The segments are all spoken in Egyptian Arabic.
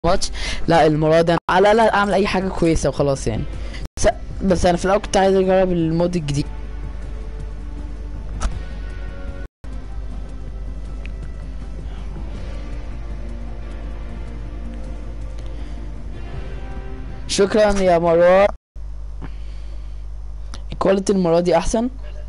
ماتش لا المرة دي أنا على الأقل أعمل أي حاجة كويسة وخلاص يعني بس, بس أنا في الأول كنت عايز أجرب المود الجديد شكرا يا مروان الكواليتي المرة دي أحسن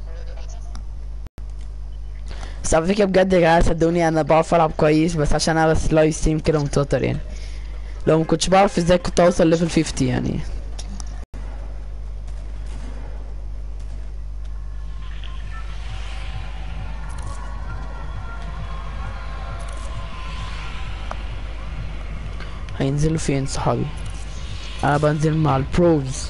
بس على فكرة بجد يا جماعة صدقوني أنا بعرف ألعب كويس بس عشان أنا بس لايف ستريم كده متوتر يعني لو ما كنتش بعرف ازاي كنت اوصل ليفل 50 يعني هينزلوا فين صحابي انا بنزل مع البروز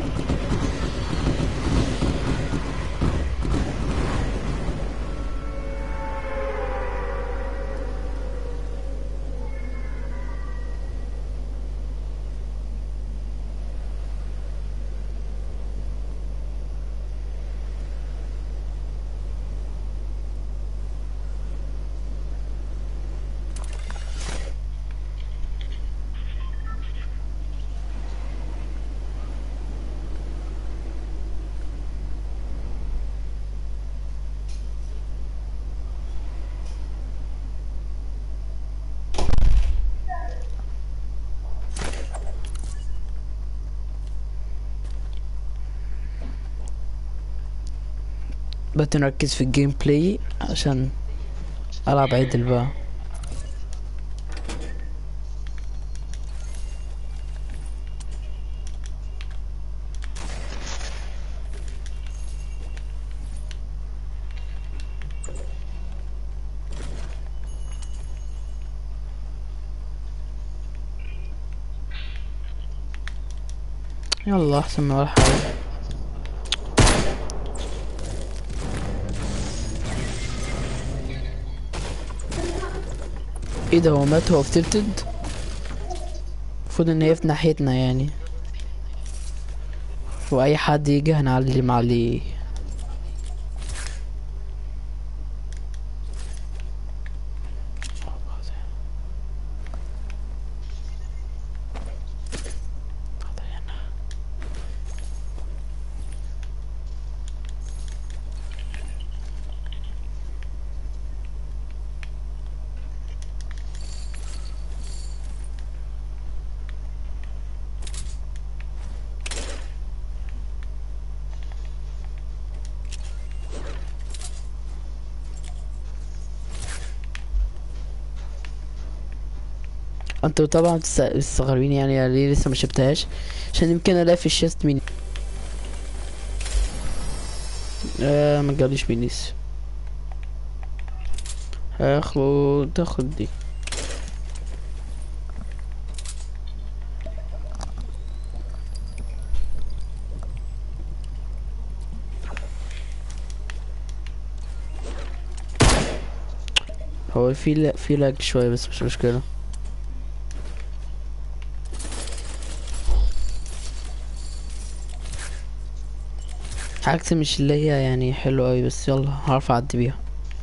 بقيت نركز في الجيم بلاي عشان العب عدل بقى يلا احسن من ولا حاجه ايه ده هو مات هو في تلتد المفروض ان هي في ناحيتنا يعني واي حد يجي هنعلم عليه انتوا طبعا تست- مستغربين يعني ليه لسه ما شفتهاش عشان يمكن الاقي في الشيست مين آه ما جاليش مينيس هاخد تاخد دي هو في لا في لاج شويه بس مش مشكله حاجتي مش اللي هي يعني حلوة اوي بس يلا هعرف اعدي بيها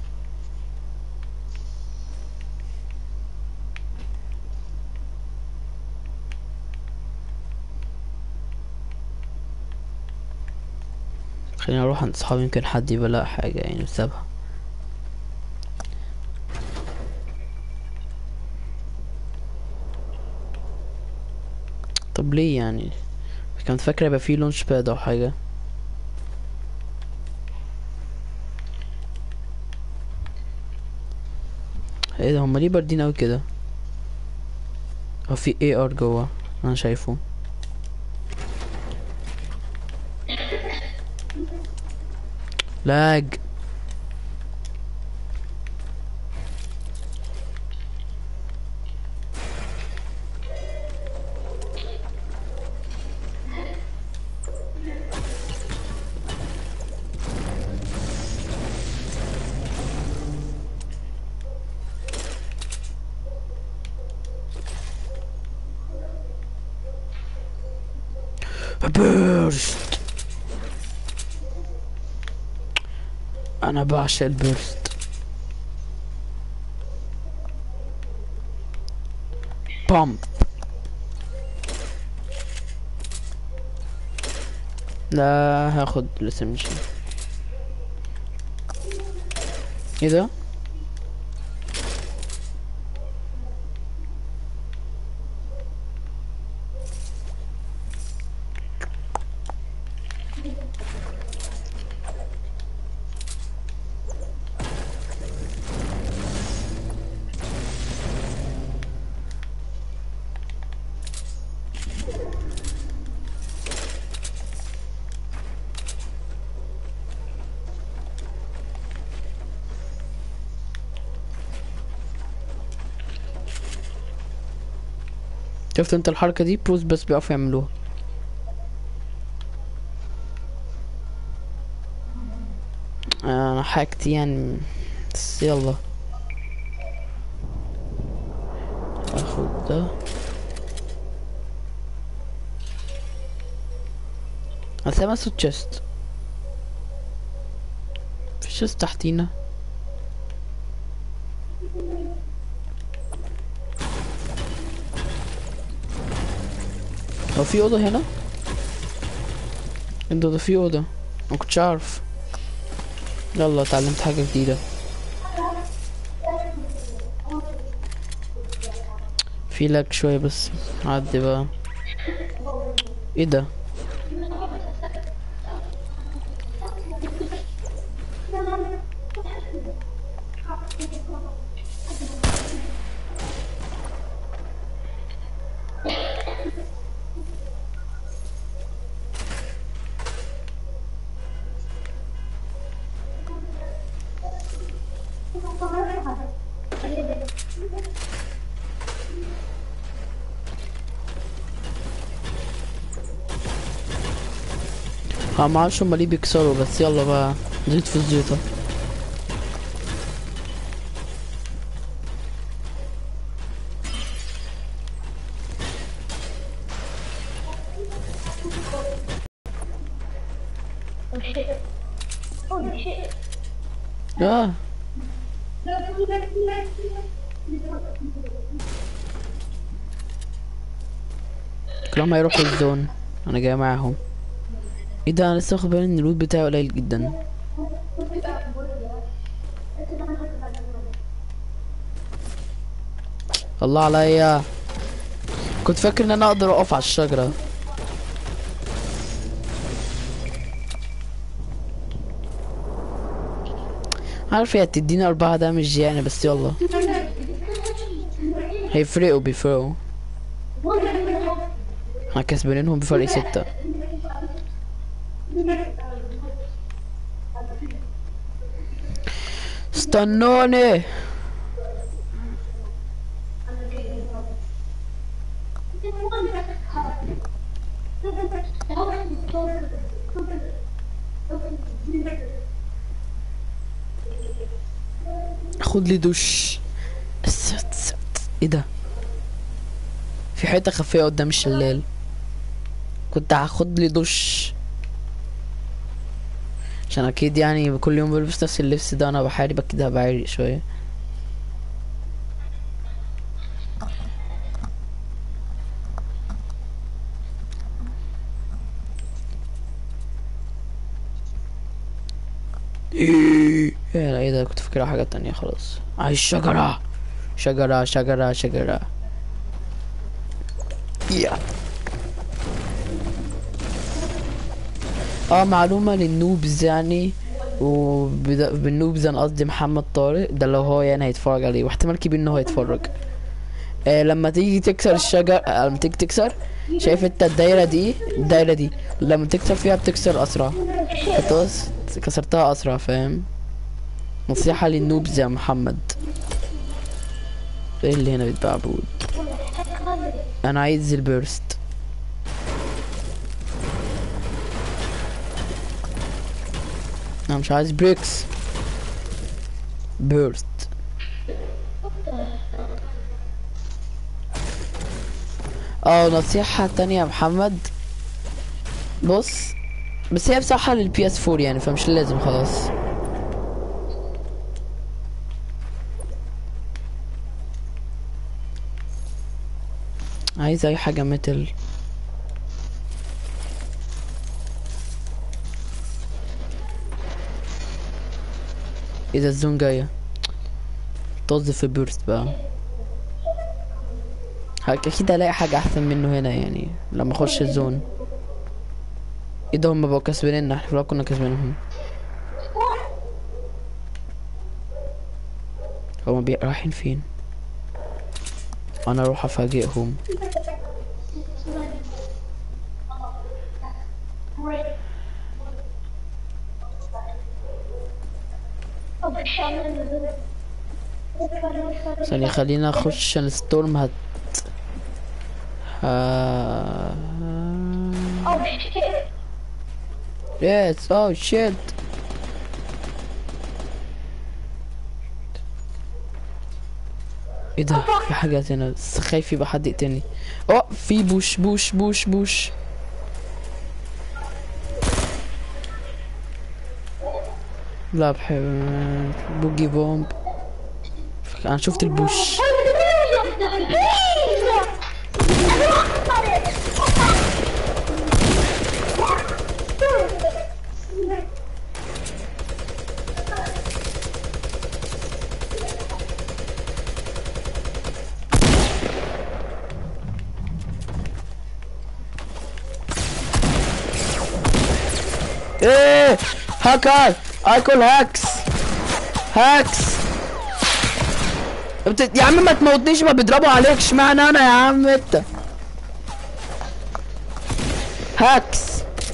خليني اروح عند صحابي يمكن حد يبقى لقى حاجة يعني بسببها طب ليه يعني كنت فاكرة يبقى فيه لونش باد او حاجة ايه ده هما ليه باردين اوي كده هو في اي ار جوه انا شايفه لاج بيرست انا بعشق البيرست بامب لا هاخد الاس ام جي ايه ده شفت انت الحركة دي بروس بس بيعرفوا يعملوها انا حاجتي يعني بس يلا اخد ده هسيبها سو تشست في تشست تحتينا هو في اوضه هنا انت ده في اوضه ما كنتش عارف يلا اتعلمت حاجه جديده في لاج شويه بس عدي بقى ايه ده ها معرفش هما ليه بيكسروا بس يلا بقى زيت في الزيطة Oh shit. Holy shit. اه كلهم هيروحوا الزون انا جاي معاهم ايه ده انا لسه واخد بالي ان اللوت بتاعي قليل جدا الله عليا كنت فاكر ان انا اقدر اقف على الشجرة عارف هي تديني اربعة دامج يعني بس يلا هيفرقوا بيفرقوا احنا كسبانينهم بفرق ستة استنوني خد لي دش الست- الست. ايه ده في حته خفيه قدام الشلال كنت هاخد لي دش عشان اكيد يعني كل يوم بلبس نفس اللبس ده انا بحارب اكيد هبقى عرق شويه ايه لا ايه ده كنت فاكرها حاجة تانية خلاص عايز شجرة شجرة شجرة شجرة يا اه معلومة للنوبز يعني وبالنوبز انا قصدي محمد طارق ده لو هو يعني هيتفرج عليه واحتمال كبير ان هو يتفرج آه لما تيجي تكسر الشجر آه لما تيجي تكسر شايف انت الدايرة دي الدايرة دي لما تكسر فيها بتكسر اسرع خلاص كسرتها اسرع فاهم نصيحة للنوبز يا محمد ايه اللي هنا بيتباع بود انا عايز البيرست انا مش عايز بريكس بيرست اه نصيحة تانية يا محمد بص بس هي بصراحة للبي اس 4 يعني فمش لازم خلاص عايز اي حاجة متل ايه ده الزون جاية طز في بيرست بقى هك- اكيد هلاقي حاجة احسن منه هنا يعني لما اخش الزون ايه ده هما بقوا كسبانيننا احنا في الأول كنا كسبانهم هما بي... رايحين فين انا اروح افاجئهم ثانية خلينا اخش عشان الستورم هت ها... Oh shit! Yes, oh shit. ايه ده في حاجات هنا بس خايف يبقى حد يقتلني اه في بوش بوش بوش بوش لا بحب بوجي بومب انا شفت البوش ايه هاكر اكل هاكس هاكس بت... يا عم ما تموتنيش ما بيضربوا عليك اشمعنى انا يا عم انت هاكس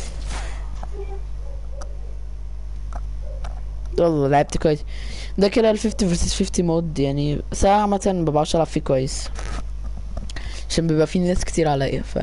والله لعبت كويس ده كده ال 50 vs 50 مود يعني ساعة عامة مبعرفش العب فيه كويس عشان بيبقى فيه ناس كتير عليا ف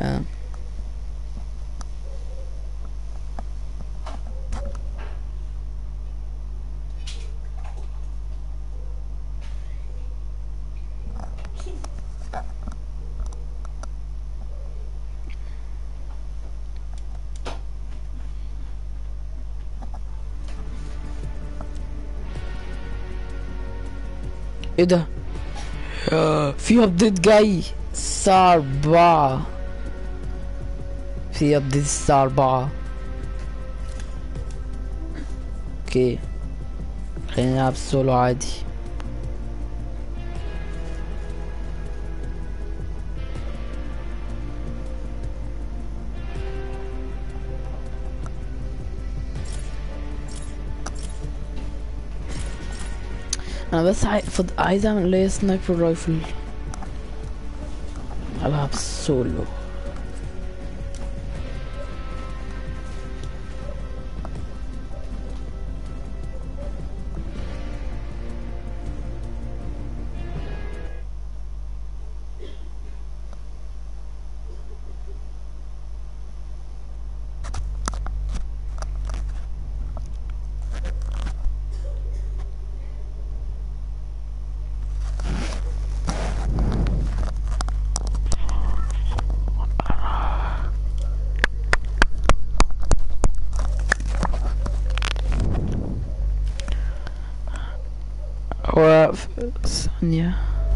ايه ده في ابديت جاي الساعة أربعة في ابديت الساعة أربعة اوكي خلينا نلعب سولو عادي انا بس عاي... فض... عايز اعمل اللي هي سنايبر رايفل العب سولو هو ف- ثانية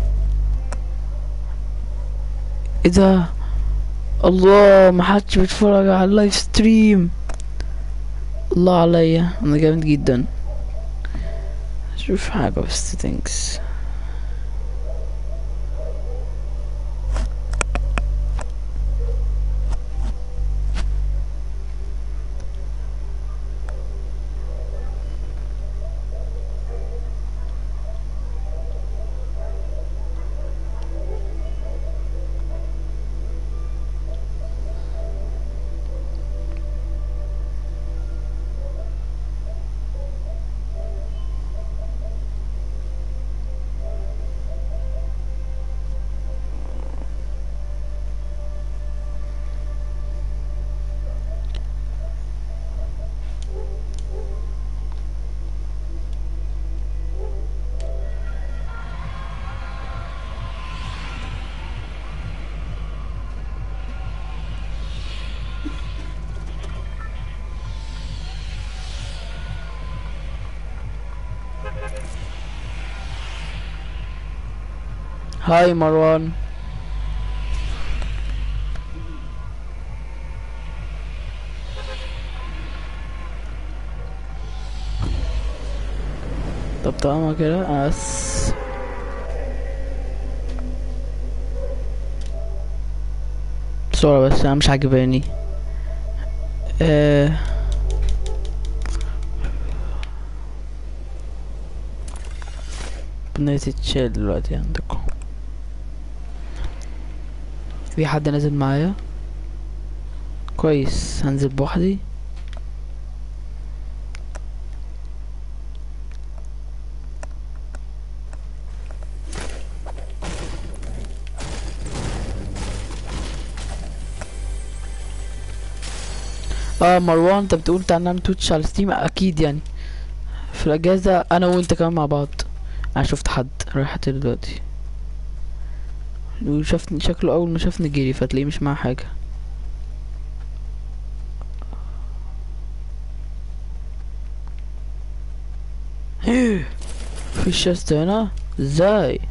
ايه ده الله محدش بيتفرج على اللايف ستريم الله عليا انا جامد جدا شوف حاجة بس ثانكس هاي مروان طب طب طالما كده انا بس بسرعة بس انا مش عاجباني آه. بنية تتشال دلوقتي عندكم في حد نازل معايا كويس هنزل بوحدي اه مروان انت بتقول تعالى نعمل توتش على ستيم اكيد يعني في الاجازة انا وانت كمان مع بعض انا شفت حد رايح دلوقتي وشافني شكله اول ما شافني جري فتلاقيه مش معاه حاجة في الشست هنا ازاي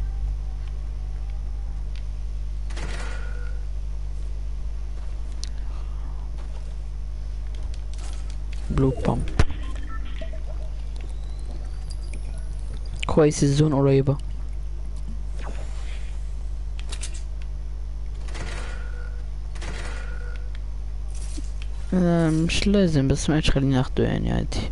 بلو بامب كويس الزون قريبة آه، مش لازم بس ما خليني اخده يعني عادي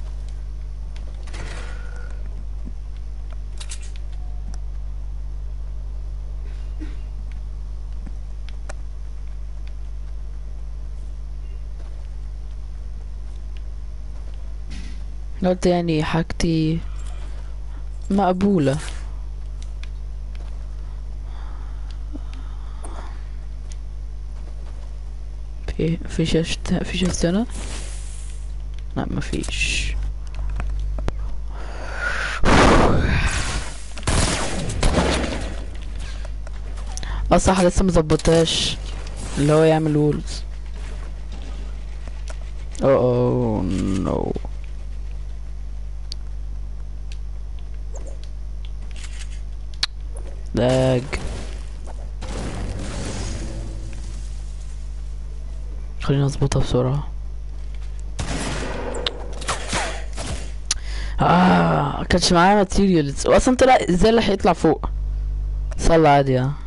قلت يعني حاجتي مقبولة في في شاشة في شاشة هنا لا مفيش اه صح لسه مظبطهاش اللي هو يعمل وولز اوه نو لاج خلينا نظبطها بسرعة اه كانش معايا ماتيريالز واصلا طلع ازاي اللي هيطلع فوق صلى عادي اه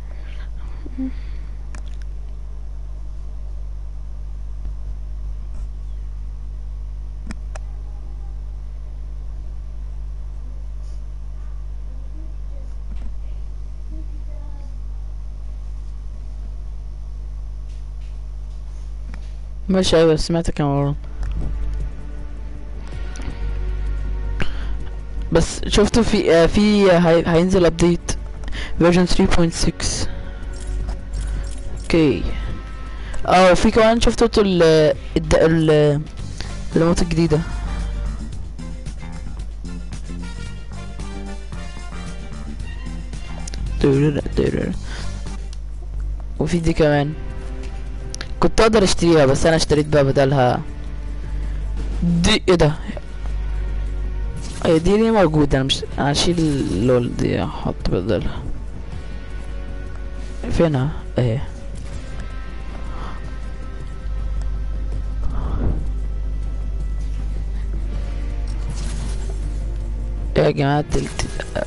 ماشي ايوه سمعتك يا مروان بس شفتوا في آه في آه هي هينزل ابديت فيرجن 3.6 اوكي اه وفي كمان شفتوا ال الد ال الموت الجديدة وفي دي كمان كنت اقدر اشتريها بس انا اشتريت بقى بدلها دي ايه ده ايه دي ليه موجودة انا مش انا اشيل لول دي احط بدلها فينها ايه يا جماعة تلت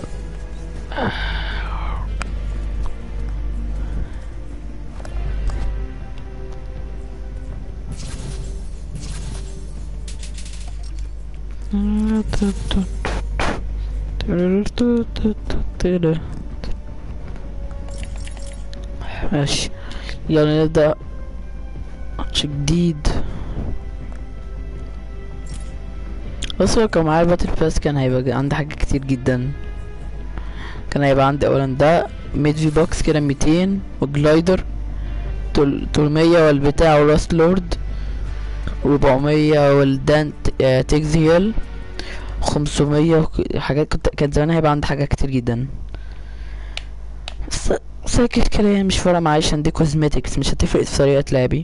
ماشي يلا نبدأ ماتش جديد بس لو كان معايا باتل باس كان هيبقى عندي حاجات كتير جدا كان هيبقى عندي اولا ده ميد في بوكس كده ميتين وجلايدر تلمية والبتاع وراست لورد ربعمية والدان تيكز هيل خمسمية حاجات كنت كانت زمان هيبقى عندي حاجات كتير جدا بس ساكت كلام مش فارقة معايا عشان دي كوزمتكس مش هتفرق في طريقة لعبي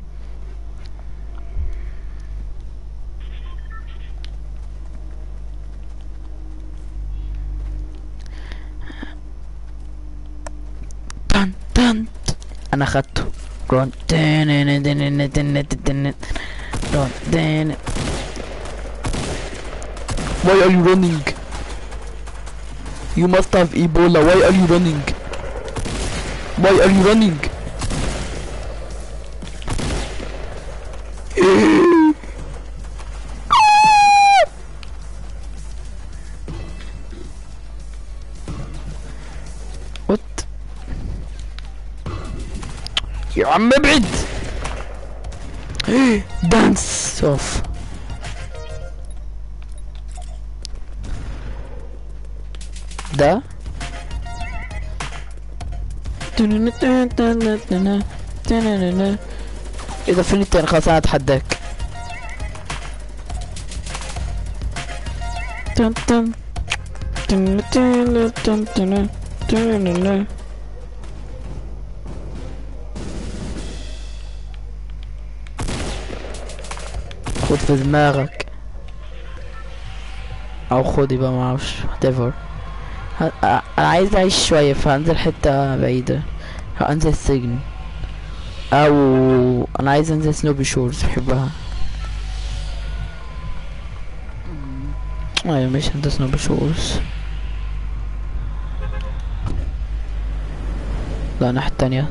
تن تن انا خدته رون تن تن تن تن تن رون تن Why are you running? You must have Ebola. Why are you running? Why are you running? What? يا عم ابعد دانس اوف ده ايه ده فين التاني خلاص انا اتحداك تن تن تن تن تن تن تن خد في دماغك او خدي بقى معرفش whatever ه- ه- انا عايز اعيش شوية فهنزل حتة بعيدة هنزل السجن او انا عايز انزل سنوبي شورز بحبها ايوه مش هنزل سنوبي شورز لا الناحية التانية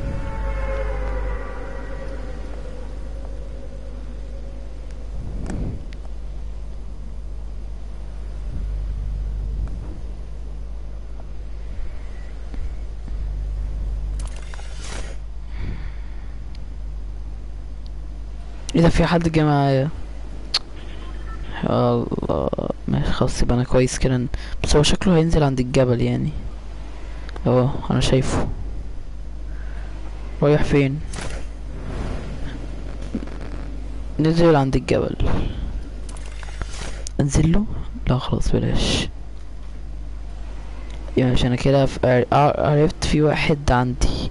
اذا في حد جه معايا يا الله ماشي خلاص يبقى انا كويس كده بس هو شكله هينزل عند الجبل يعني اه انا شايفه رايح فين نزل عند الجبل انزل له لا خلاص بلاش يعني عشان انا كده ف- ع- عرفت في واحد عندي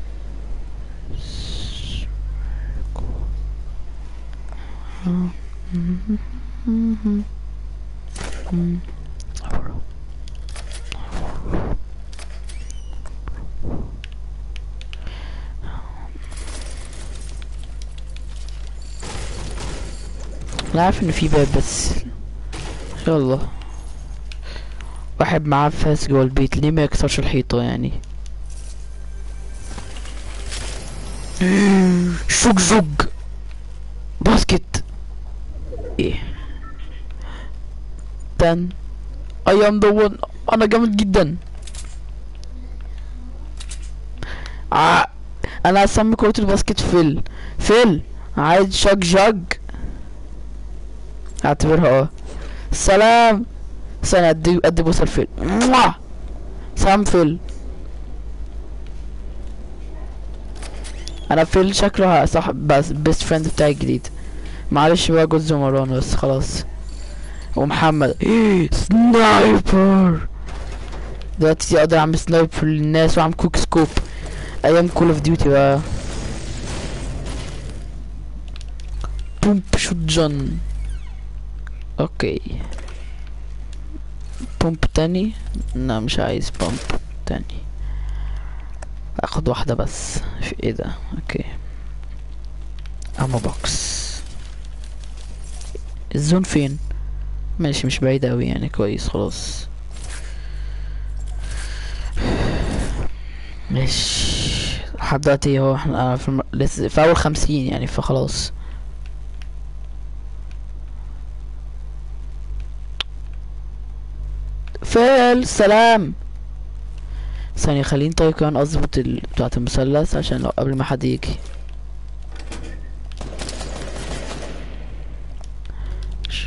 انا عارف ان في باب بس يلا واحد معاه فاس جوه البيت ليه ما يكسرش الحيطة يعني شوك شوك باسكت ايه تن اي ام ذا ون انا جامد جدا ع... انا هسمي كرة الباسكت فيل فيل عايز شاك جاج اعتبرها اه سلام استنى ادي ادي بوسه الفيل موah! سلام فيل انا فيل شكله صح بس بيست فريند بتاعي الجديد معلش بقى جوز مروان بس خلاص ومحمد سنايبر دلوقتي اقدر اعمل سنايبر للناس واعمل كوك سكوب ايام كول اوف ديوتي بقى بومب شوت جن اوكي بومب تاني لا مش عايز بومب تاني اخد واحدة بس في ايه ده اوكي اما بوكس الزون فين ماشي مش بعيد اوي يعني كويس خلاص ماشي لحد دلوقتي اهو احنا في, الم... لسه في اول خمسين يعني فخلاص فال سلام ثانية خليني طيب كمان اظبط ال... بتاعة المثلث عشان لو قبل ما حد يجي ش-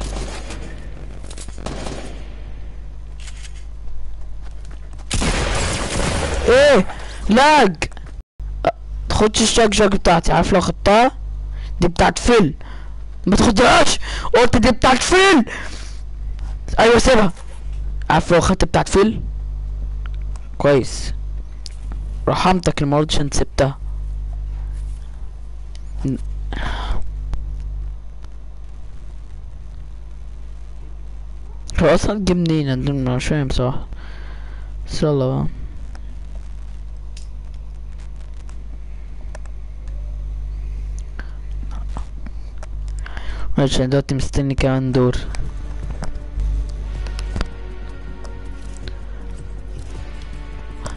ايه لاج أ- تاخدش الشاك شاك بتاعتي عارف لو خدتها دي بتاعت فيل ما تاخدهاش قلت دي بتاعت فيل ايوه سيبها عارف لو خدت بتاعت فيل كويس رحمتك المرة دي عشان سبتها ن- هو اصلا جه منين انا مش فاهم بصراحة بس يلا بقى ماشي أنا دلوقتي مستني كمان دور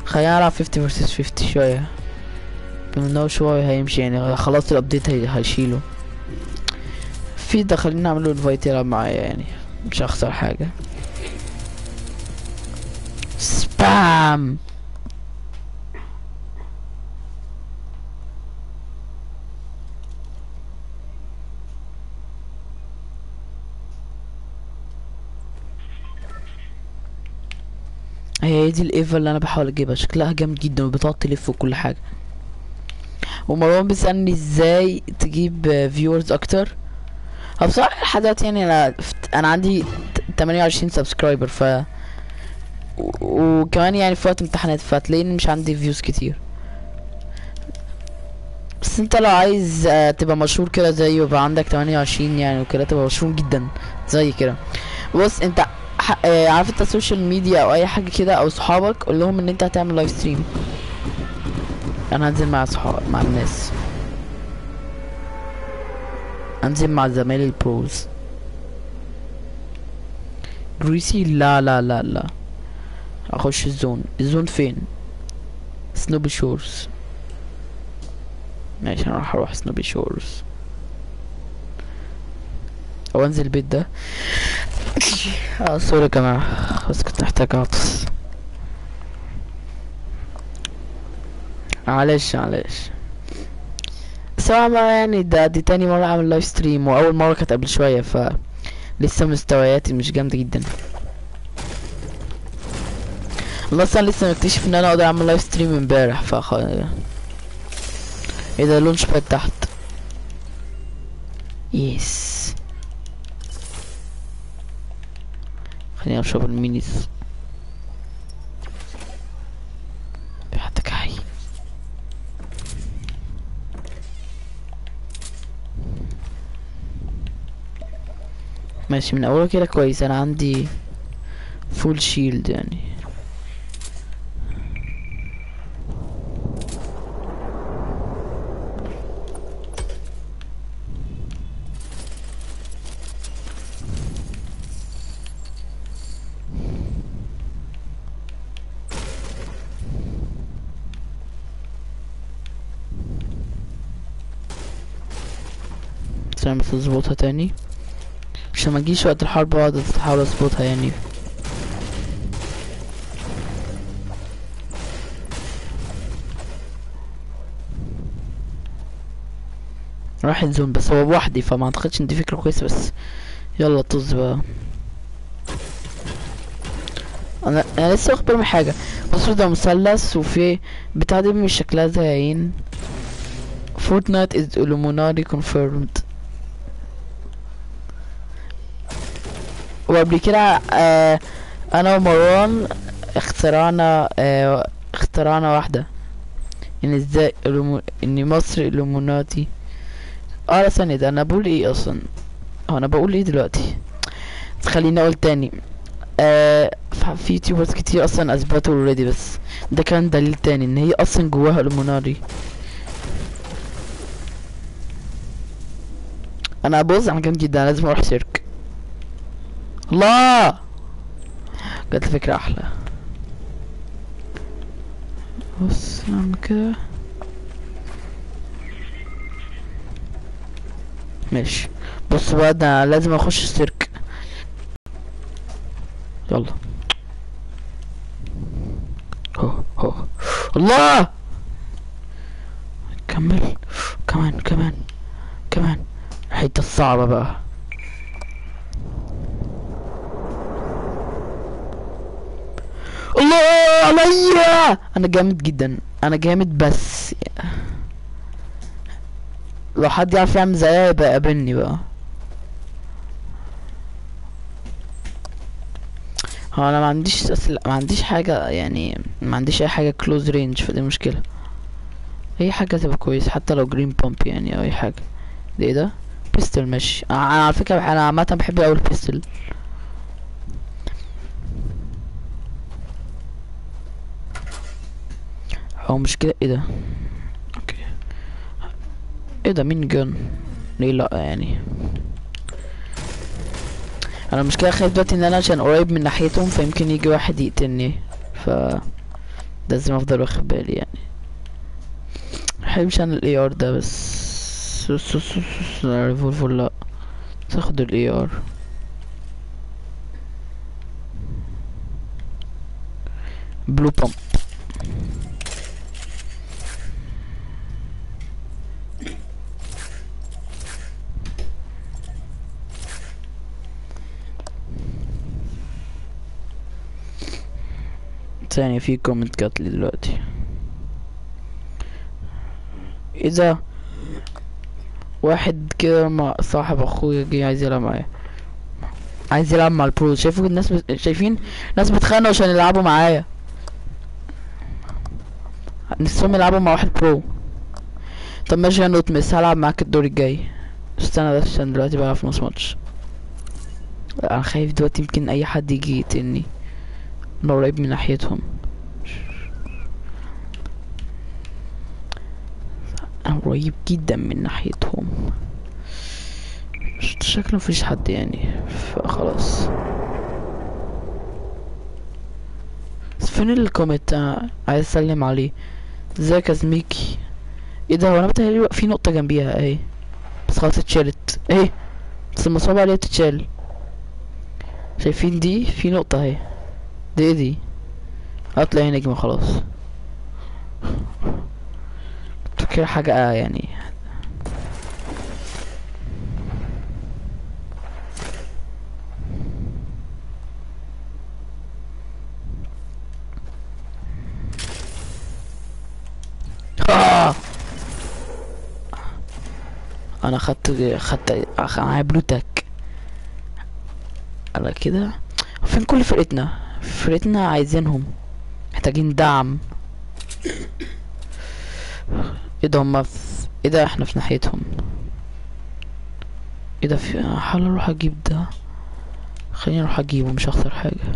خلينا نلعب 50 vs 50 شوية بما شوية هيمشي يعني خلاص الابديت هي... هيشيله في ده خلينا نعمله انفايت يلعب معايا يعني مش هخسر حاجة سبام هي دي الايفا اللي انا بحاول اجيبها شكلها جامد جدا وبتقعد تلف وكل حاجه ومروان بيسألني ازاي تجيب فيورز اكتر هو بصراحه لحد دلوقتي يعني انا انا عندي ت- 28 سبسكرايبر ف و- وكمان يعني في وقت امتحانات فتلاقيني مش عندي فيوز كتير بس انت لو عايز آه، تبقى مشهور كده زي ويبقى عندك 28 يعني وكده تبقى مشهور جدا زي كده بص انت ح- آه، عارف انت السوشيال ميديا او اي حاجه كده او صحابك قول لهم ان انت هتعمل لايف ستريم انا هنزل مع صحاب مع الناس انزل مع زمايلي البروز جريسي لا لا لا لا اخش الزون الزون فين سنوبي شورز ماشي انا راح اروح سنوبي شورز او انزل البيت ده اه سوري يا جماعة بس كنت محتاج اعطس معلش معلش صراحة بقى يعني ده دي تاني مرة اعمل لايف ستريم واول مرة كانت قبل شوية ف لسه مستوياتي مش جامدة جدا والله اصلا لسه مكتشف ان انا اقدر اعمل لايف ستريم امبارح ف ايه ده لونش باد تحت يس خليني اشرب المينيز في حد حي ماشي من اول كده كويس انا عندي فول شيلد يعني عشان بس اظبطها تاني عشان ما اجيش وقت الحرب اقعد احاول اظبطها يعني راح الزون بس هو بوحدي فما اعتقدش ان دي فكرة كويسة بس يلا طز بقى انا انا لسه واخد بالي من حاجة بصوا ده مثلث وفي بتاع دي مش شكلها زي عين Fortnite is Illuminati confirmed وقبل كده آه انا ومروان اخترعنا آه اخترعنا واحدة ان ازاي إلومو- ان مصر illuminati اه لا ثانية ده انا بقول ايه اصلا هو انا بقول ايه دلوقتي بس خليني اقول تاني آه ف- في يوتيوبرز كتير اصلا اثبتوا اوريدي بس ده كان دليل تاني ان هي اصلا جواها illuminati انا بص انا جامد جدا لازم اروح سيرك الله جات لي فكرة احلى بص نعمل كده ماشي بص بقى ده لازم اخش السيرك يلا هو هو الله كمل كمان كمان كمان الحتة الصعبة بقى الله عليا انا جامد جدا انا جامد بس لو حد يعرف يعمل زيها يبقى قابلني بقى هو انا ما عنديش أصل ما عنديش حاجة يعني ما عنديش اي حاجة كلوز رينج فدي مشكلة اي حاجة تبقى كويس حتى لو جرين بامب يعني او اي حاجة ده ايه ده بيستل ماشي انا أنا على فكرة انا عامة بحب اوي البيستل هو مشكلة ايه ده اوكي ايه ده مين جن ليه لا يعني انا المشكلة خايف دلوقتي ان انا عشان قريب من ناحيتهم فيمكن يجي واحد يقتلني ف لازم افضل واخد بالي يعني محبش انا الاي ار ده بس سو سو سو سو ريفولفر لا تاخد الاي ار بلو بامب ثانية في كومنت جات لي دلوقتي اذا واحد كده مع صاحب اخويا جه عايز يلعب معايا عايز يلعب مع البرو شايفوا الناس بت... شايفين ناس بيتخانقوا عشان يلعبوا معايا نفسهم يلعبوا مع واحد برو طب ماشي يا نوت مس هلعب معاك الدور الجاي استنى بس عشان دلوقتي بلعب في نص ماتش انا خايف دلوقتي يمكن اي حد يجي يقتلني انا قريب من ناحيتهم انا قريب جدا من ناحيتهم ش- شكله مفيش حد يعني فخلاص بس فين الكومنت أنا عايز اسلم عليه ازيك يا زميكي ايه ده هو انا بتهيألي في نقطة جنبيها اهي بس خلاص اتشالت ايه بس المصاب عليها تتشال شايفين دي في نقطة اهي دي ايه دي هطلع هنا نجمة خلاص كنت فاكر حاجة آه يعني آه! انا خدت خدت أخ- معايا بلوتك على كده فين كل فرقتنا فرقتنا عايزينهم محتاجين دعم ايه ده هما في ايه ده احنا في ناحيتهم ايه ده في حاول اروح اجيب ده خليني اروح اجيبه مش هخسر حاجة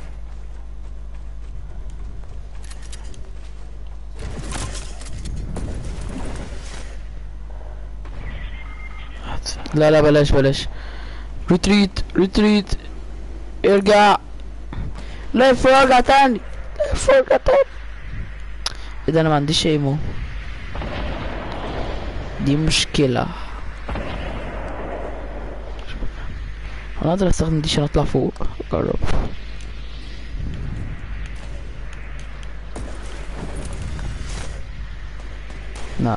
لا لا بلاش بلاش ريتريت ريتريت ارجع لف وارجع تاني لف وارجع تاني ايه ده انا ما عنديش ايمو دي مشكلة انا اقدر استخدم دي عشان اطلع فوق جرب لا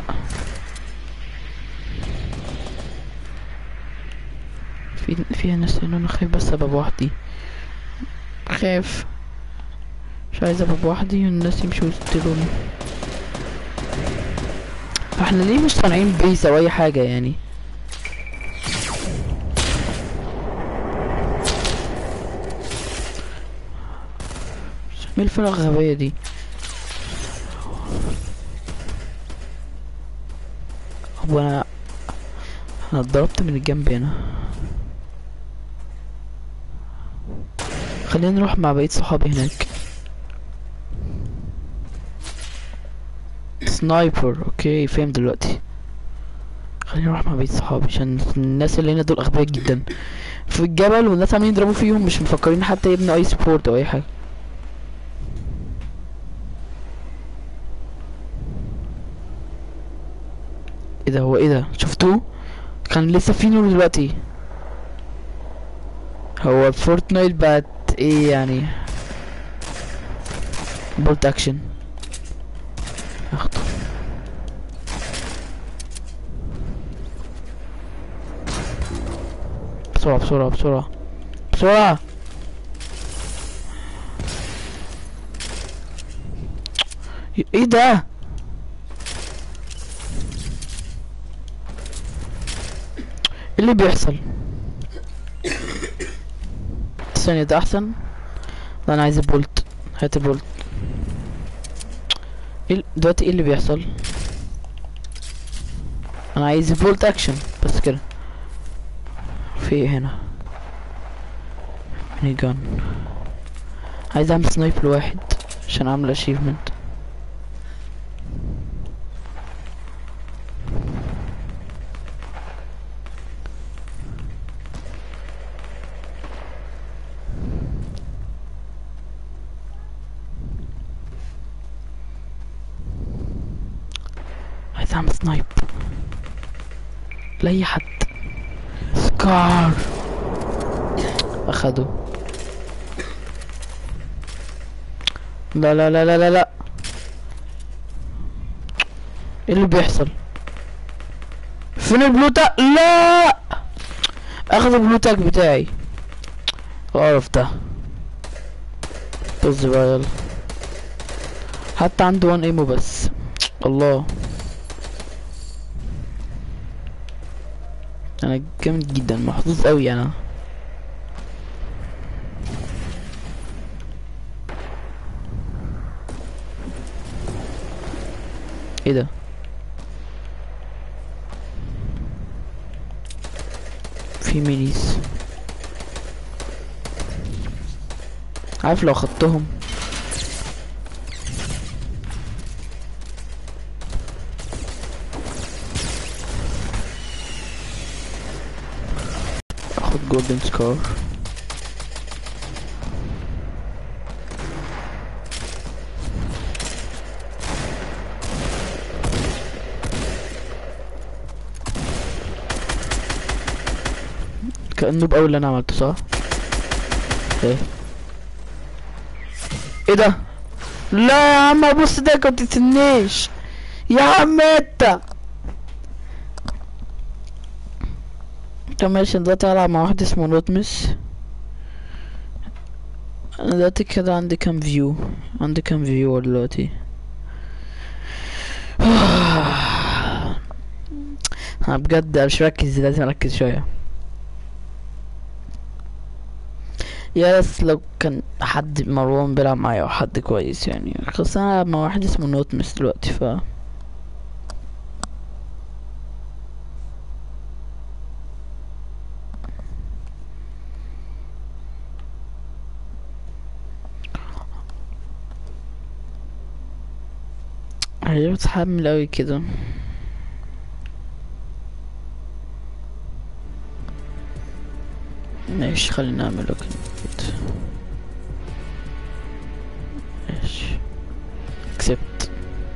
في فيها ناس ان انا خايف بس ابقى بوحدي خايف مش عايز ابقى بوحدي والناس يمشوا يقتلوني احنا ليه مش صانعين بيس او اي حاجة يعني ايه الفرق الغبية دي هو انا انا اتضربت من الجنب هنا خلينا نروح مع بقية صحابي هناك سنايبر اوكي فاهم دلوقتي خلينا نروح مع بقية صحابي عشان الناس اللي هنا دول اغبياء جدا في الجبل والناس عمالين يضربوا فيهم مش مفكرين حتى يبنوا اي سبورت او اي حاجة ايه ده هو ايه ده شفتوه كان لسه في نور دلوقتي هو فورتنايت بقت ايه يعني بولت اكشن اخده بسرعة بسرعة بسرعة بسرعة ايه ده ايه اللي بيحصل ثانية ده احسن لا انا عايز البولت هات البولت ايه ال- دلوقتي ايه اللي بيحصل انا عايز البولت اكشن بس كده في ايه هنا ميني جان عايز اعمل سنايب لواحد عشان اعمل اشيفمنت اعمل سنايب لاي حد سكار اخدوا لا لا لا لا لا لا ايه اللي بيحصل فين البلو تاك لا اخذ البلو تاك بتاعي القرف ده طز بقى يلا حتى عنده وان ايمو بس الله انا جامد جدا محظوظ قوي انا ايه ده في مينيز عارف لو خدتهم اخد جولدن سكار كأنه بأول اللي انا عملته صح؟ ايه ايه ده؟ لا يا عم بص ده كنت تتنيش يا عم انت طب ماشي أنا دلوقتي هلعب مع واحد اسمه نوتمس انا دلوقتي كده عندي كام فيو عندي كام فيو دلوقتي انا بجد مش مركز لازم اركز شويه يا بس لو كان حد مروان بيلعب معايا او حد كويس يعني خلاص انا هلعب مع واحد اسمه نوتمس دلوقتي ف هي بتحمل اوي كده ماشي خلينا نعمله كده ماشي accept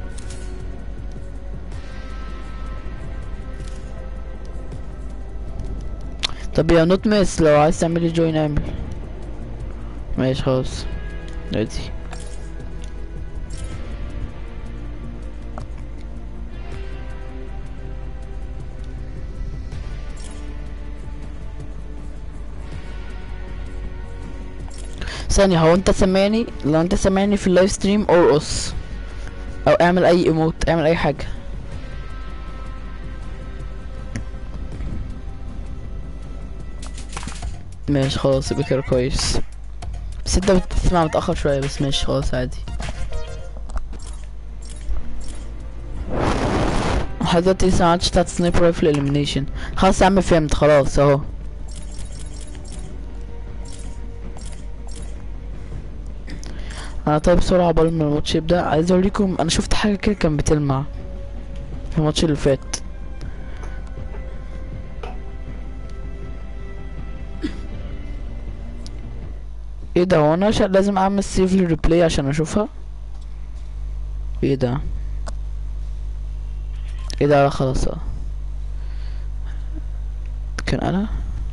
طب يا نوت مس لو عايز تعملي جوين اعمل ماشي خلاص دلوقتي ثانية هو انت سامعني لو انت سامعني في اللايف ستريم ارقص او اعمل اي ايموت اعمل اي حاجة ماشي خلاص يبقى كده كويس بس انت بتسمع متأخر شوية بس ماشي خلاص عادي لحد دلوقتي لسه معادش بتاعت سنايبر رايفل اليمينيشن خلاص يا عم فهمت خلاص اهو انا طيب بسرعة قبل ما الماتش يبدأ عايز اوريكم انا شفت حاجة كده كان بتلمع في الماتش اللي فات ايه ده هو انا عشان لازم اعمل سيف للريبلاي عشان اشوفها ايه ده ايه ده لا خلاص اه كان انا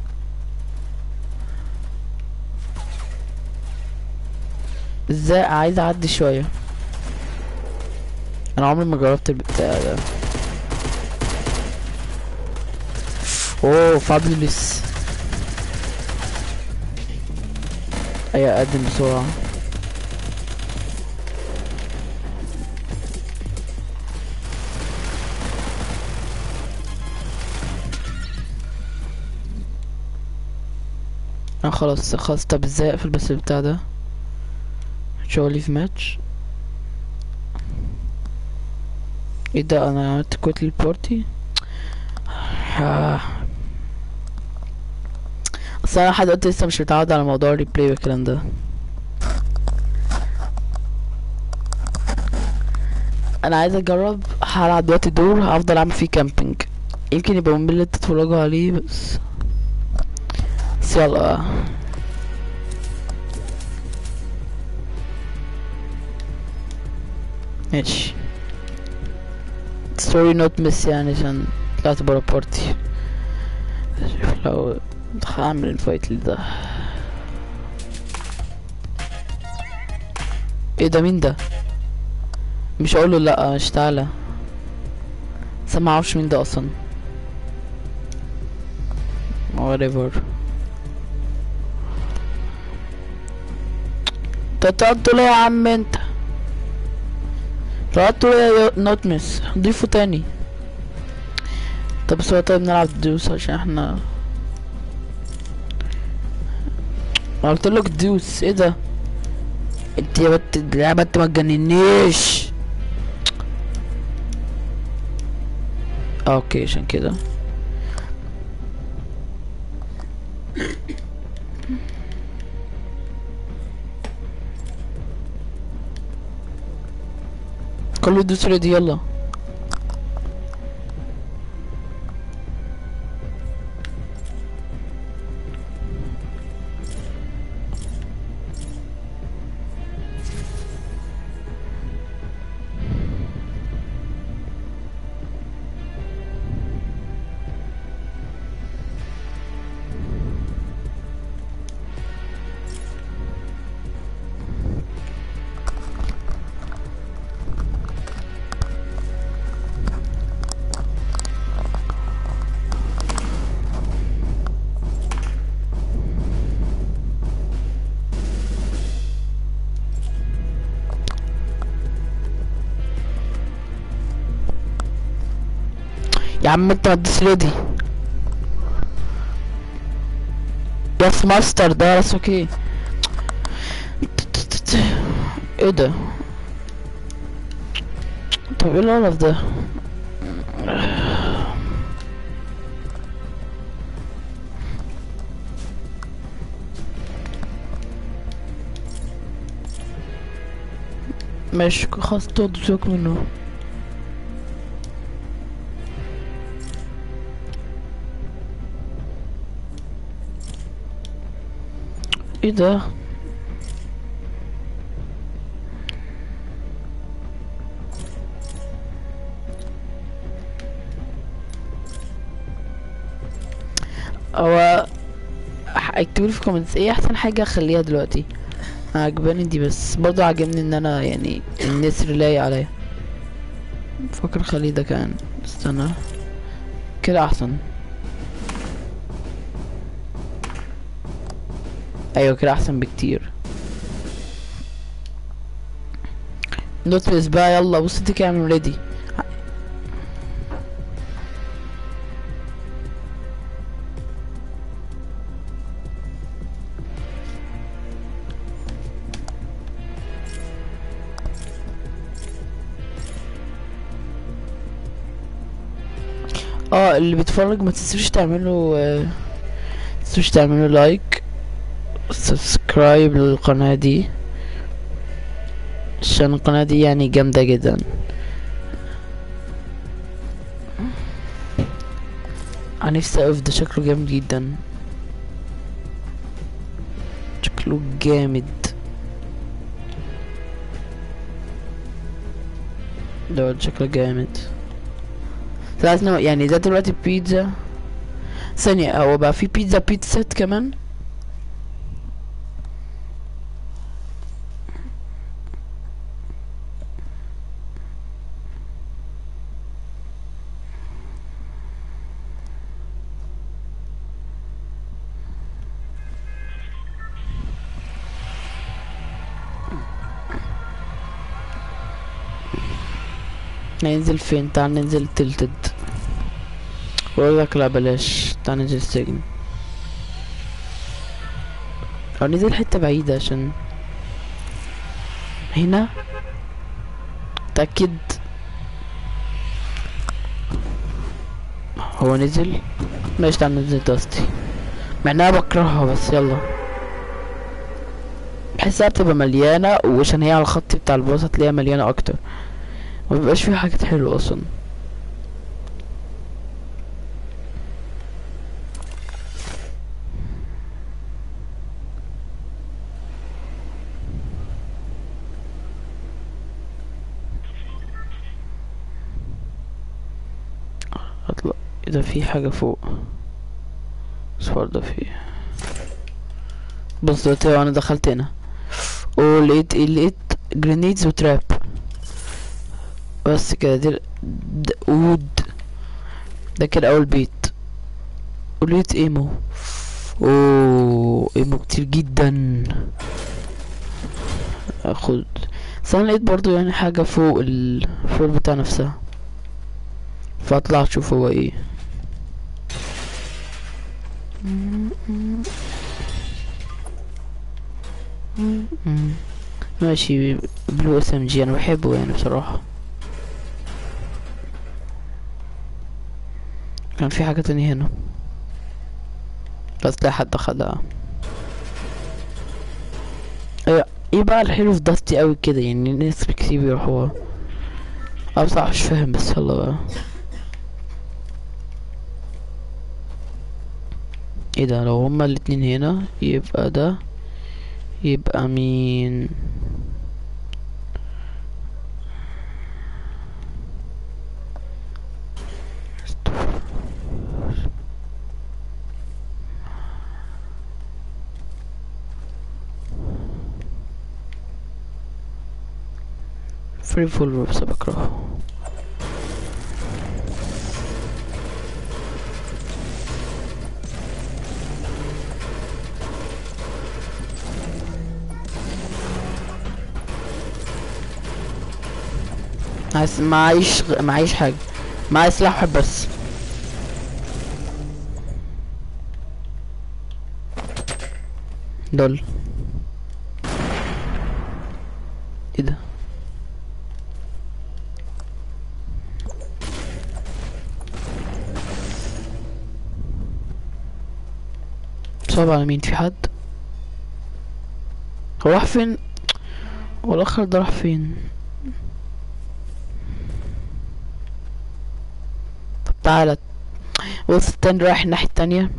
ازاي عايز اعدي شوية انا عمري ما جربت البتاع ده اوه فابيوليس اي اقدم بسرعة اه خلاص خلاص طب ازاي اقفل بس البتاع ده شو ليف ماتش ايه ده انا عملت كويت للبارتي اصل انا لحد دلوقتي لسه مش متعود على موضوع الريبلاي والكلام ده انا عايز اجرب هلعب دلوقتي دور هفضل اعمل فيه كامبينج يمكن يبقى ممل تتفرجوا عليه بس بس يلا بقى. ماشي ستوري نوت مس يعني عشان طلعت برا بارتي شوف لو هعمل الفايت اللي ده ايه ده مين ده مش هقوله لا مش تعالى بس أنا معرفش مين ده اصلا whatever انت طلعت ليه يا عم انت طلعت ليه يا نوت مس ضيفه تاني طب بس هو طيب نلعب دوس عشان احنا قلت لك دوس ايه ده انت يا بت اللعبة انت ما تجننيش اوكي عشان كده كله دوس ريدي يلا يا عم انت ما تدوس ريدي يس ماستر ده بس اوكي ايه ده طب ايه القرف ده ماشي خلاص تقعد سيبك منه ايه ده هو اكتبوا لي في كومنتس ايه احسن حاجه اخليها دلوقتي عجباني دي بس برضه عجبني ان انا يعني النسر لايق عليا فكر خليه ده كان استنى كده احسن ايوه كده احسن بكتير نوتلس بقى يلا بص انت كده اعمل ريدي اه اللي بيتفرج ما تنسوش تعملوا آه، تنسوش تعملوا لايك سبسكرايب للقناة دي عشان القناة دي يعني جامدة جدا انا نفسي اقف ده شكله جامد جدا شكله جامد ده شكله جامد لازم يعني ده دلوقتي بيتزا ثانية هو بقى في بيتزا بيتزا كمان ننزل فين تعال ننزل تلتد بقول لك لا بلاش تعال ننزل السجن او ننزل حتة بعيدة عشان هنا تأكد هو نزل ماشي تعال ننزل داستي مع انها بكرهها بس يلا بحسها بتبقى مليانة وعشان هي على الخط بتاع الباص هتلاقيها مليانة اكتر مبيبقاش فيها حاجات حلوة اصلا اطلع اذا في حاجة فوق بس برضه في بص دلوقتي انا دخلت هنا ولقيت ايه لقيت جرينيدز وتراب بس كده دي د- وود ده كده اول بيت ولقيت ايمو اوه ايمو كتير جدا اخد بس انا لقيت برضو يعني حاجة فوق الفلور بتاع نفسها فاطلع اشوف هو ايه ماشي بلو اس ام جي انا بحبه يعني بصراحة كان في حاجة تانية هنا بس لا حد خدها ايه إيه بقى الحلو في داستي قوي كده يعني ناس كتير بيروحوها اه بصراحة مش فاهم بس يلا بقى ايه ده لو هما الاتنين هنا يبقى ده يبقى مين فري فول بس بكرهه عايز معيش غ- معيش حاجة معايا سلاح واحد بس دول ايه ده صعب على مين في حد هو راح فين هو الاخر ده راح فين طب تعالى بص التاني رايح الناحية التانية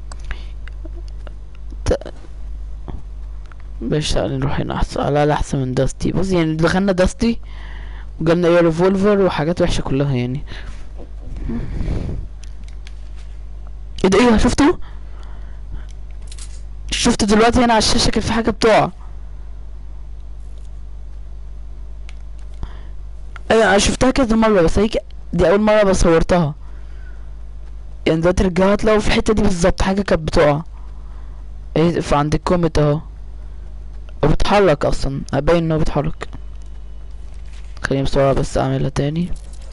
ت... باش تعالى نروح هنا احسن على الأقل احسن من داستي بص يعني دخلنا داستي وجالنا ايه ريفولفر وحاجات وحشة كلها يعني ايه ده ايه شفتوا شفت دلوقتي هنا على الشاشة كان في حاجة بتقع ايوه انا شفتها كذا مرة بس هيك دي اول مرة بصورتها يعني دلوقتي رجعت لو في الحتة دي بالظبط حاجة كانت بتقع ايه في عند الكومنت اهو وبتحرك اصلا هبين انه بيتحرك خليني بسرعة بس اعملها تاني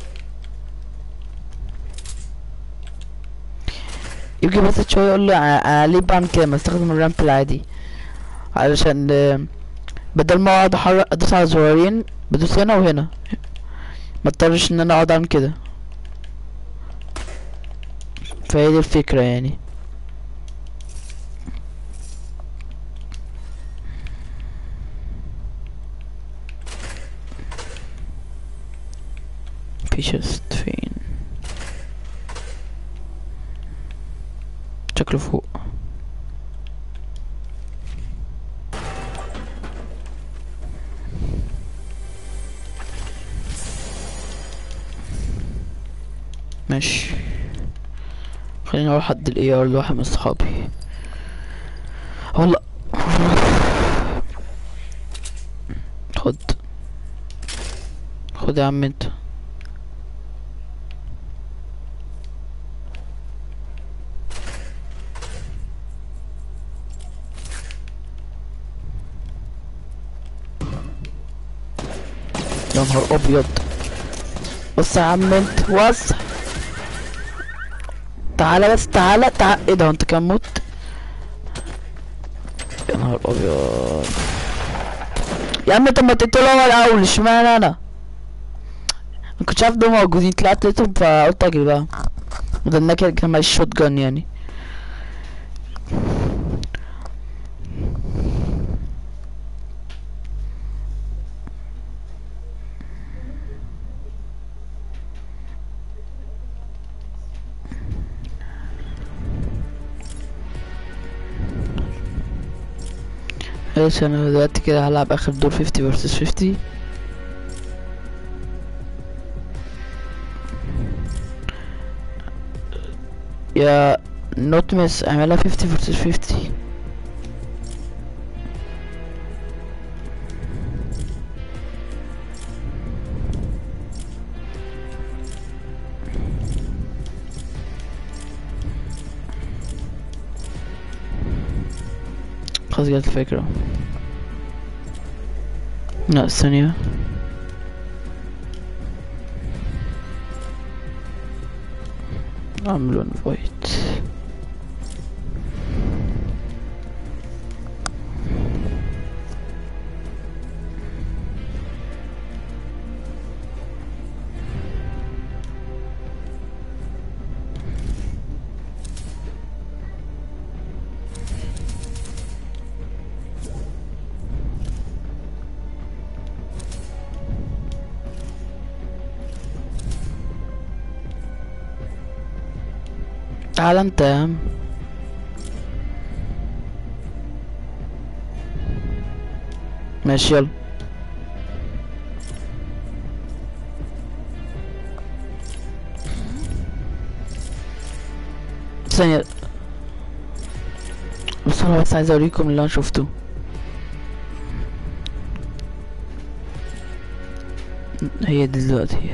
يجي بس شوية يقول له انا ليه بعمل كده ما استخدم الرامب العادي علشان آه، بدل ما اقعد احرك ادوس على زرارين بدوس هنا وهنا ما اضطرش ان انا اقعد اعمل كده فهي دي الفكرة يعني في شست فين شكله فوق ماشي خليني اروح حد الاي ار لواحد من صحابي والله خد خد يا عم انت يا نهار ابيض بص يا عم انت وسع تعالى بس تعالى تعالى ايه ده هو انت كان موت يا نهار ابيض يا عم طب ما تقتلوا هو الاول اشمعنى انا ما كنتش عارف دول موجودين طلعت لقيتهم فقلت اجري بقى ده انا كده كان معيش شوت جان يعني ايش انا دلوقتي كده هلعب اخر دور 50 vs 50 يا نوت مس اعملها 50 versus 50 خلاص جت الفكرة لا ثانية اعمل انفايت تعال انت يا عم ماشي يلا ثانية بس انا بس عايز اوريكم اللي انا شفته هي دي دلوقتي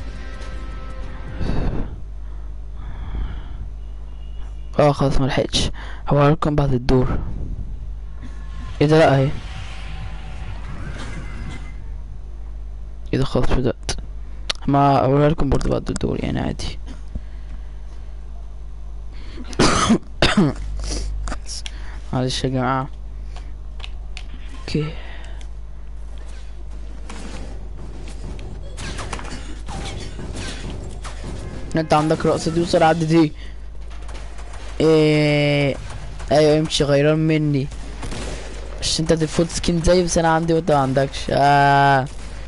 اه خلاص ملحقتش هوريكم بعد الدور ايه ده لا اهي ايه ده خلاص بدأت ما اوريها لكم برضه بعد الدور يعني عادي معلش يا جماعة اوكي انت عندك رقصة دي وسرعة دي ايه ايوه امشي غيران مني مش انت ديفولت سكين زي بس انا عندي وانت ما عندكش آه.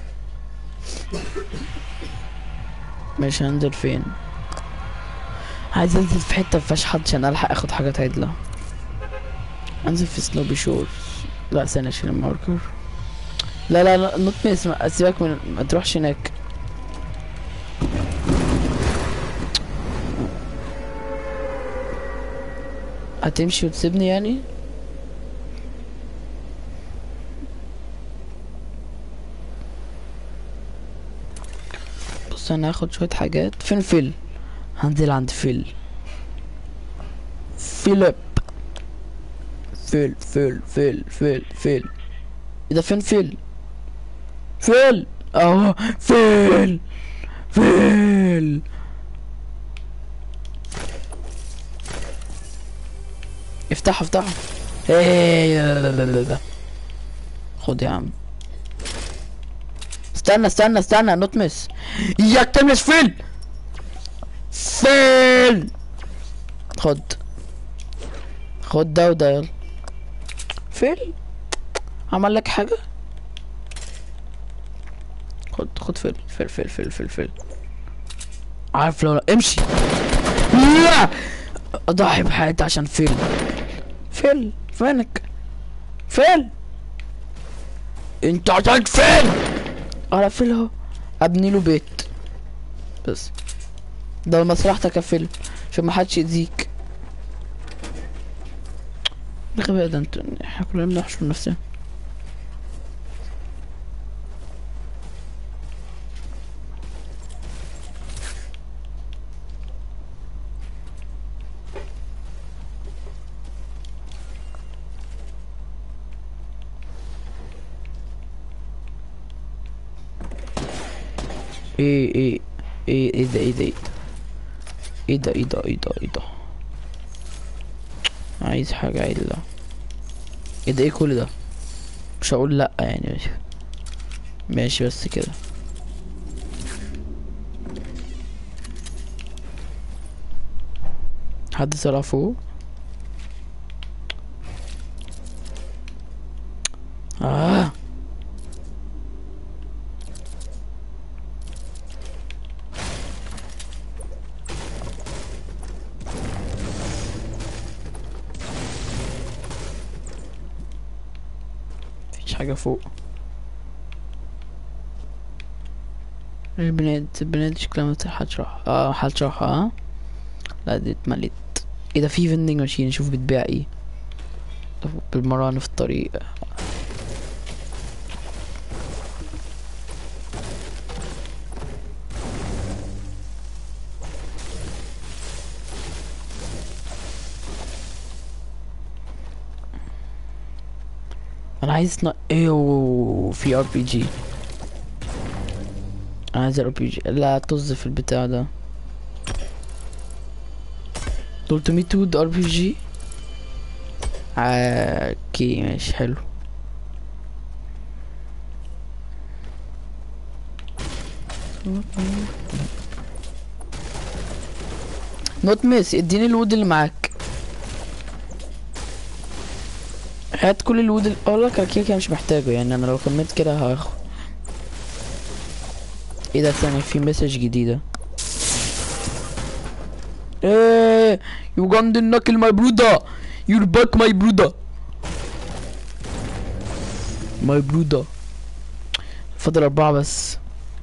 مش هنزل فين عايز انزل في حته مفيهاش حد عشان الحق اخد حاجات عدله انزل في سنوبي شور لا ثانية اشيل الماركر لا لا لا نوت ميس ما- سيبك من ما تروحش هناك هتمشي وتسيبني يعني بص انا هاخد شوية حاجات فين فيل هنزل عند فيل فيليب فيل فيل فيل فيل فيل ايه ده فين فيل فيل اهو فيل فيل افتحه افتحه ايه لا لا لا لا لا. خد يا عم استنى استنى استنى نوت مس اياك تلمس فيل فيل خد خد ده وده يلا فيل عمل لك حاجة خد خد فيل فيل فيل فيل فيل فيل عارف لو امشي لا اضحي بحياتي عشان فيل فيل فينك فيل انت عشان فين على فيل اهو ابني له بيت بس ده مصلحتك يا فيل عشان محدش يأذيك الغباء ده انت احنا كلنا بنحشر نفسنا ايه ايه ايه ايه ده ايه ده ايه ده ايه ده ايه ده ايه ده عايز حاجة عدلة ايه ده ايه كل ده مش هقول لا يعني ماشي ماشي بس كده حد طلع فوق اه مفيش حاجة فوق البنات البنات شكلها ما هتشرح اه هتشرح اه لا دي اتملت ايه ده في فيندنج ماشين نشوف بتبيع ايه طب بالمرة انا في الطريق انا عايز ن... ايوه في ار بي جي انا عايز ار بي جي لا طز في البتاع ده 300 وود ار بي جي اوكي ماشي حلو نوت ميس اديني الوود اللي معاك هات كل الوود اللي اقول لك انا كده كده مش محتاجه يعني انا لو كملت كده هاخد ايه ده ثاني في مسج جديدة ايه يوغاندن ناكل ماي برودا يور باك ماي برودا ماي برودا فاضل اربعة بس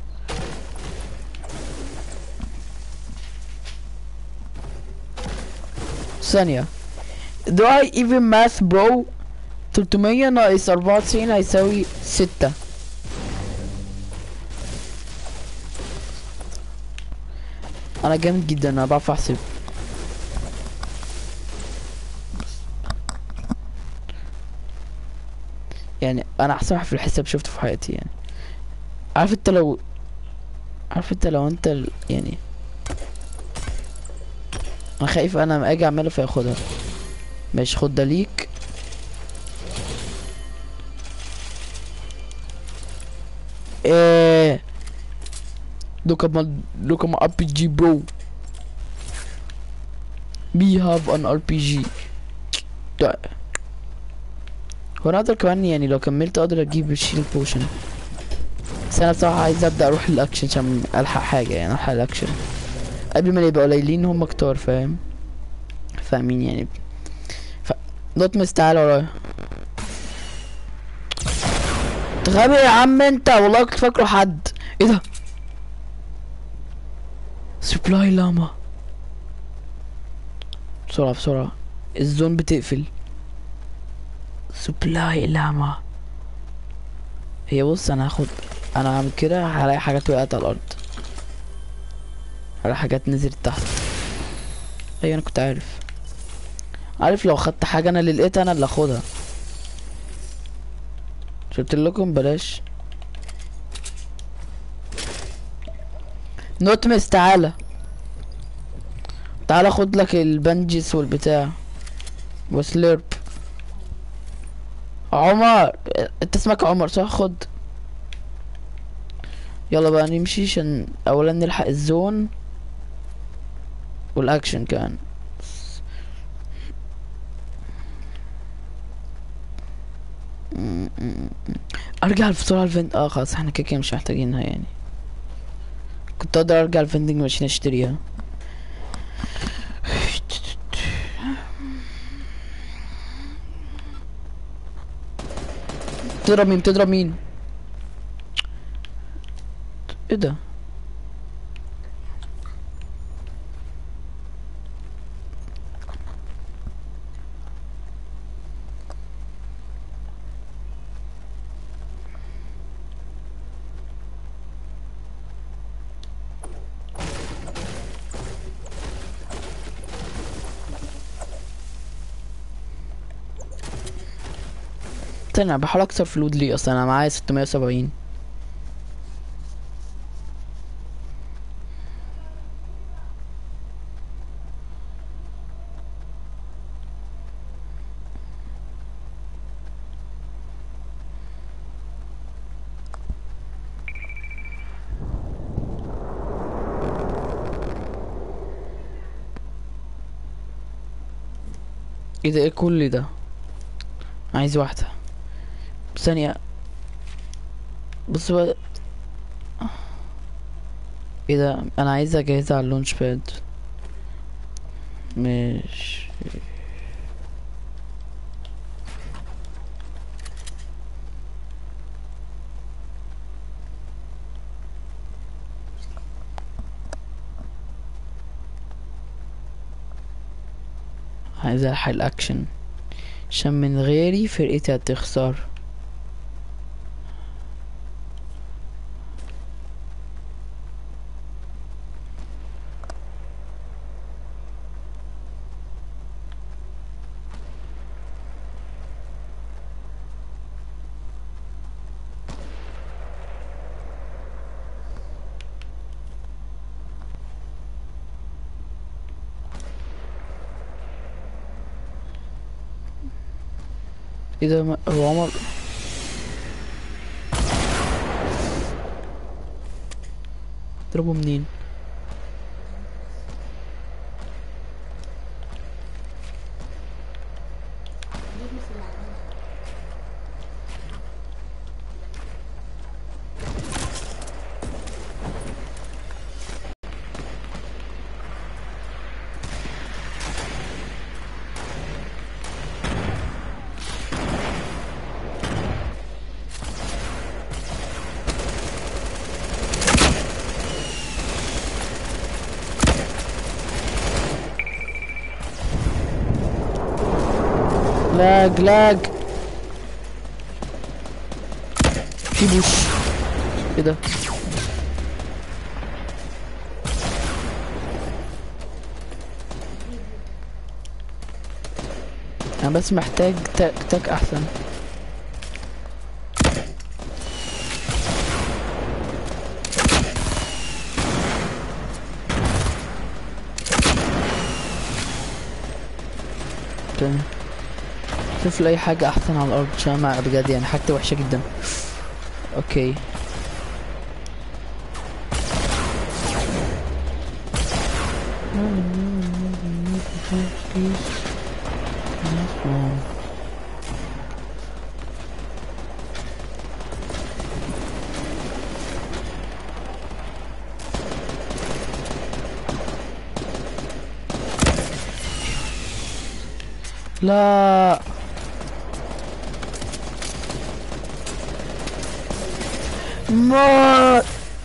ثانية Do I even math bro 300 ناقص 94 هيساوي ستة انا جامد جدا انا بعرف احسب يعني انا احسن واحد في الحساب شفته في حياتي يعني عارف انت لو عارف انت لو انت ال... يعني انا خايف انا لما اجي اعملها فياخدها ماشي خد ده ليك ايه Look at my look at my RPG bro. We have an RPG. ده هو انا اقدر كمان يعني لو كملت اقدر اجيب الشيل بوشن بس انا بصراحة عايز ابدا اروح الاكشن عشان الحق حاجة يعني الحق الاكشن قبل ما يبقى قليلين هم كتار فاهم فاهمين يعني ف... دوت مس تعال ورايا غبي يا عم انت والله كنت فاكره حد ايه ده سبلاي لاما بسرعة بسرعة الزون بتقفل سبلاي لاما هي بص انا هاخد انا هعمل كده هلاقي حاجات وقعت على الارض هلاقي حاجات نزلت تحت ايوه انا كنت عارف عارف لو خدت حاجة انا اللي لقيتها انا اللي اخدها قلت لكم بلاش نوت مس تعالى تعالى خد لك البنجس والبتاع وسليرب عمر انت اسمك عمر صح خد يلا بقى نمشي عشان اولا نلحق الزون والاكشن كان ارجع بسرعه الفند اه خلاص احنا كده كده مش محتاجينها يعني كنت اقدر ارجع الفندنج ماشين اشتريها بتضرب مين بتضرب مين ايه ده استنى انا بحاول اكسر في اللود ليه اصلا انا معايا 670 ايه ده ايه كل ده عايز واحدة ثانية بص بقى ايه ده انا عايز اجهزها على اللونش باد مش عايز الحق الاكشن عشان من غيري فرقتي هتخسر ايه ده ما- هو عمر ضربه منين لاج لاج في بوش ايه ده انا بس محتاج تاك تاك احسن تمام شوف لي اي حاجة احسن على الارض عشان ما بجد يعني حاجتي وحشة جدا اوكي لا ما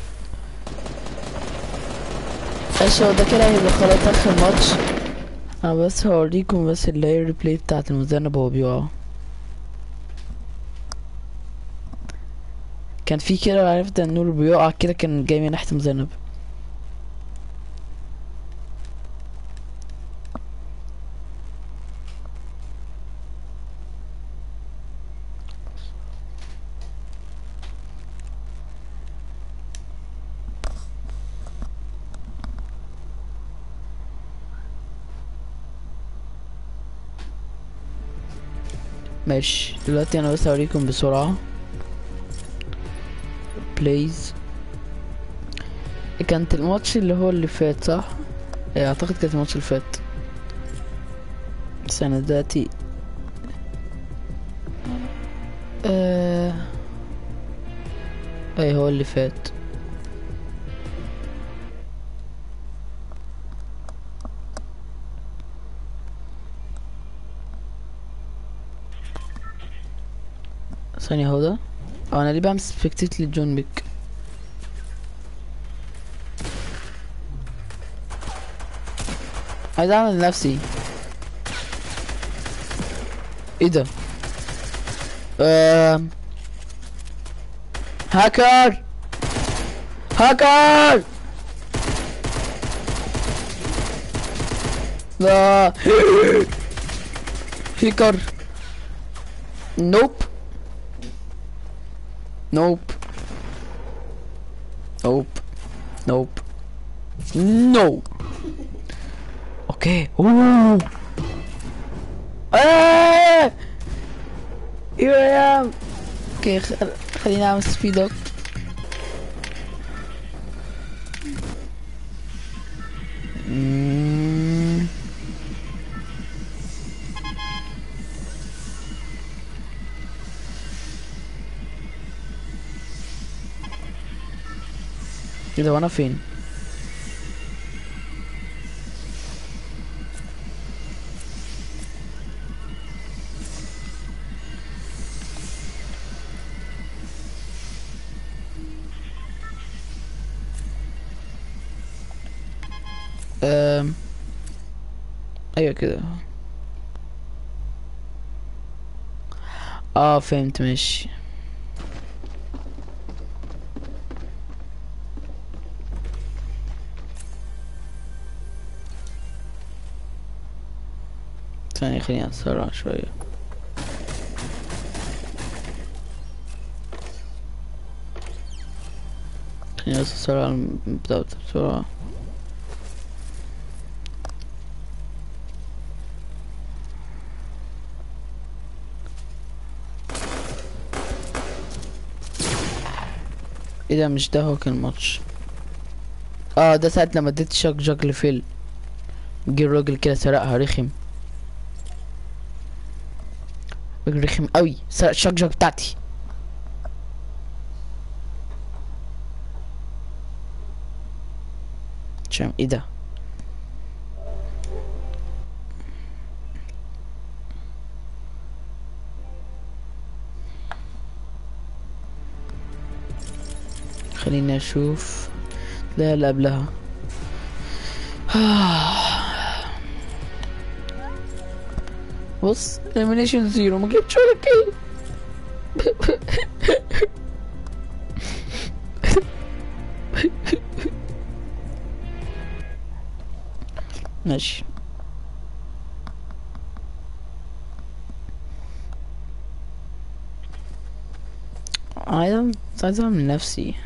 ايش هو ده كده هيبقى خلاص اخر ماتش انا بس هوريكم بس اللي هي الريبلاي بتاعت المذنب وهو بيقع كان في كده عرفت ان النور بيقع كده كان جاي من ناحية المذنب ماشي دلوقتي انا بس اوريكم بسرعة بليز كانت الماتش اللي هو اللي فات صح؟ إيه، اعتقد كانت الماتش اللي فات بس انا دلوقتي آه... اي هو اللي فات ثانية هو ده اه انا ليه بعمل سبكتيت لجون بيك عايز اعمل لنفسي ايه ده آم. هاكر هاكر لا هيكر نوب نوب نوب نوب نو اوكي اوه آه! here I am اوكي خ- خليني اعمل سبيد اب مم. ايه ده وانا فين أم... ايوه كده اه فهمت ماشي ثانية خليني اسرع شوية خليني بس اسرع البتاع ده بسرعة ايه ده مش ده هو كان الماتش اه ده ساعة لما اديت شاك جاك لفيل جه الراجل كده سرقها رخم راجل رخم قوي سرق الشاك جاك بتاعتي شام ايه ده خليني اشوف لا اللي قبلها بص elimination زيرو ما جبتش ولا كيل ماشي عايز عايز اعمل نفسي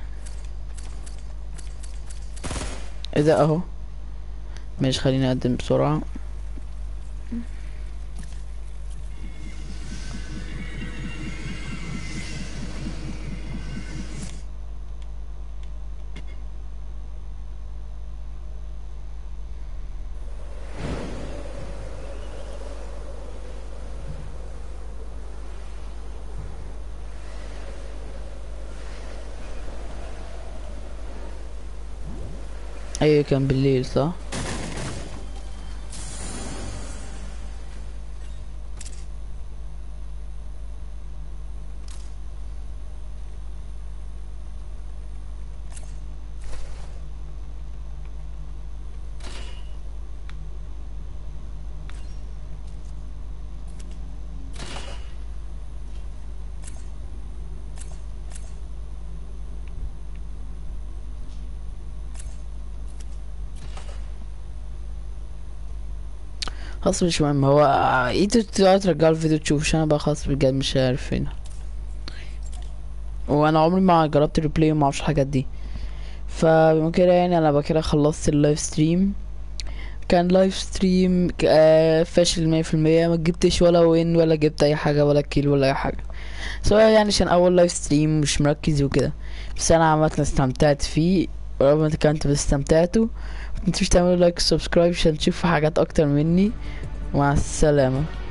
ايه ده اهو ماشي خليني اقدم بسرعة ايوه كان بالليل صح خلاص مش مهم هو انتوا تقعدوا ترجعوا الفيديو تشوفوا عشان انا بقى خلاص بجد مش عارف هنا وانا عمري ما جربت الريبلاي وما اعرفش الحاجات دي فبما كده يعني انا بقى كده خلصت اللايف ستريم كان لايف ستريم آه، فاشل مية في المية ما جبتش ولا وين ولا جبت اي حاجة ولا كيل ولا اي حاجة سواء يعني عشان اول لايف ستريم مش مركز وكده بس انا عامة استمتعت فيه ورغم ان كنتوا استمتعتوا متنسوش تعملوا لايك وسبسكرايب عشان تشوفوا حاجات اكتر مني مع السلامة